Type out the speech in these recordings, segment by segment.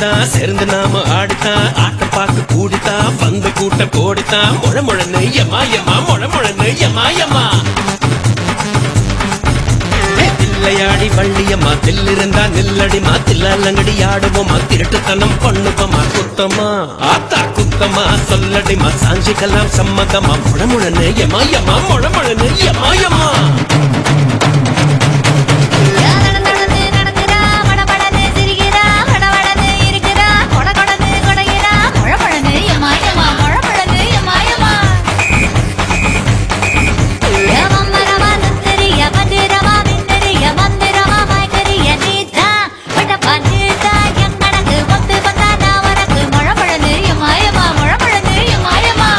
ஜோடிதான் சேர்ந்து நாம ஆடித்தான் ஆட்டம் பார்க்க கூடித்தான் வந்த கூட்டம் கோடித்தான் முழ முழன்னு எம்மா எம்மா முழ முழன்னு எம்மா எம்மா தில்லையாடி வள்ளியம்மா தில்லிருந்தா நில்லடிமா தில்லாலங்கடி ஆடுவோமா திருட்டுத்தனம் பண்ணுவோமா குத்தமா ஆத்தா குத்தமா சொல்லடிமா சாஞ்சிக்கலாம் சம்மதமா முழமுழன்னு எம்மா எம்மா முழமுழன்னு எம்மா எம்மா நடந்து நடந்துடா மடமடன்னு சிரிக்கிறா வடவடன்னு இருக்கிறா கொட கொடன்னு கொடைகிறா முழமுழன்னு எம்மாயம்மா முழமுழன்னு எம்மாயம்மா மம்மரமா நந்தரிய மந்திரமா மின்னறிய மந்திரமா மயக்கரிய நீதா வடப்பா நீதா எங்கடக்கு ஒத்து வந்தா நான் வரக்கு முழமுழன்னு எம்மாயம்மா முழமுழன்னு எம்மாயம்மா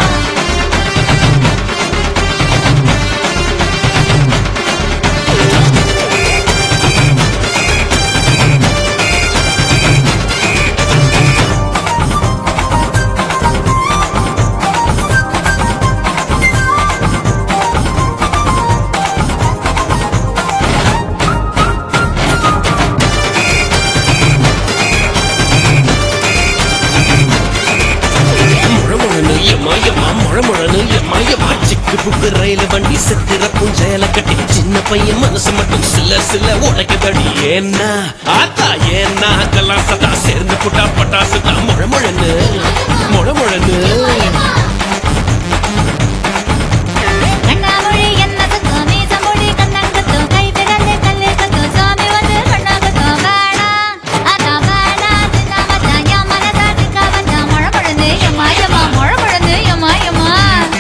முழமுழனு எம்மா எம்மா முழமுழனு எம்மா எம்மா சிக்கு புக்கு ரயில் வண்டி செத்திர புஞ்சையில கட்டி சின்ன பையன் மனசு மட்டும் சில சில உடைக்குதடி ஏன்னா ஆத்தா ஏன்னா கல்லாம் சதா சேர்ந்து புட்டா பட்டாசு தான் முழமுழனு முழமுழனு கண்ணாமொழி என்ன சுத்தம் மீசமொழி கண்ணங்கத்தும் கை விரல் கல்லு கத்தும் சாமி வந்து கண்ணாகத்தும் வேணா அதான் வேணா சின்ன மச்சான் என் மனசா சிக்கா வச்சான் மழை பொழுது எம்மா எம்மா மழை பொழுது எம்மா எம்மா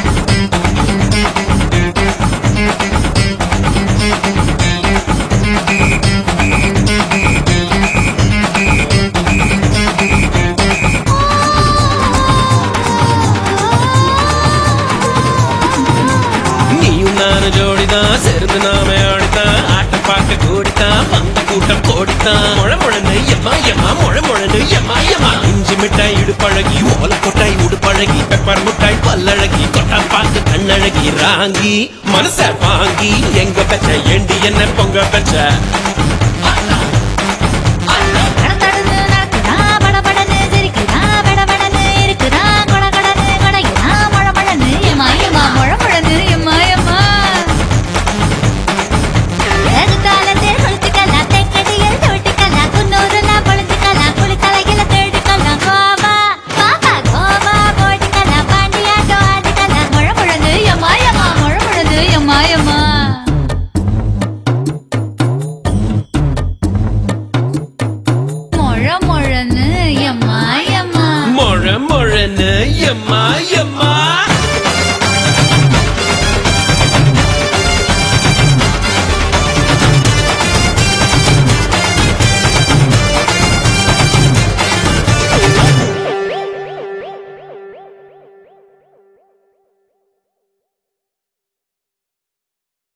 நீயும் நானும் ஜோடிதான் சேர்ந்து நாம ஆடித்தான் ஆட்டம் பார்க்க கூடித்தான் வந்த கூட்டம் கோடித்தான் முழமுழனு எம்மா எம்மா முழமுழனு எம்மா எம்மா இஞ்சி மிட்டாய் இடுப்பழகி ஓலை கொட்டாய் உடுப்பழகி பெப்பர் முட்டாய் பல்லழகி கொட்டா பார்த்து கண்ணழகி ராங்கி மனச வாங்கி எங்க பெச்ச ஏண்டி என்ன பொங்க பெச்ச நடந்து நடக்குதா படபடன்னு சிரிக்குதா படபடன்னு இருக்குதா கொட கொடன்னு கொடைக்குதா மழை மழன்னு எம்மா எம்மா மழை மழன்னு எம்மா எம்மா எதிர்காலத்தில் குளிச்சுக்கலாம் தெக்கடியில் தொட்டுக்கலாம் குன்னூருலாம் பொழிச்சுக்கலாம் குளித்தலையில தேடிக்கலாம் கோவா பாப்பா கோவா போட்டுக்கலாம் பாண்டியாட்டம் ஆடிக்கலாம் மழை மழன்னு எம்மா எம்மா மழை மழன்னு எம்மா எம்மா மொழ மொழன்னு எம்மா எம்மா முழ முழனு எம்மா எம்மா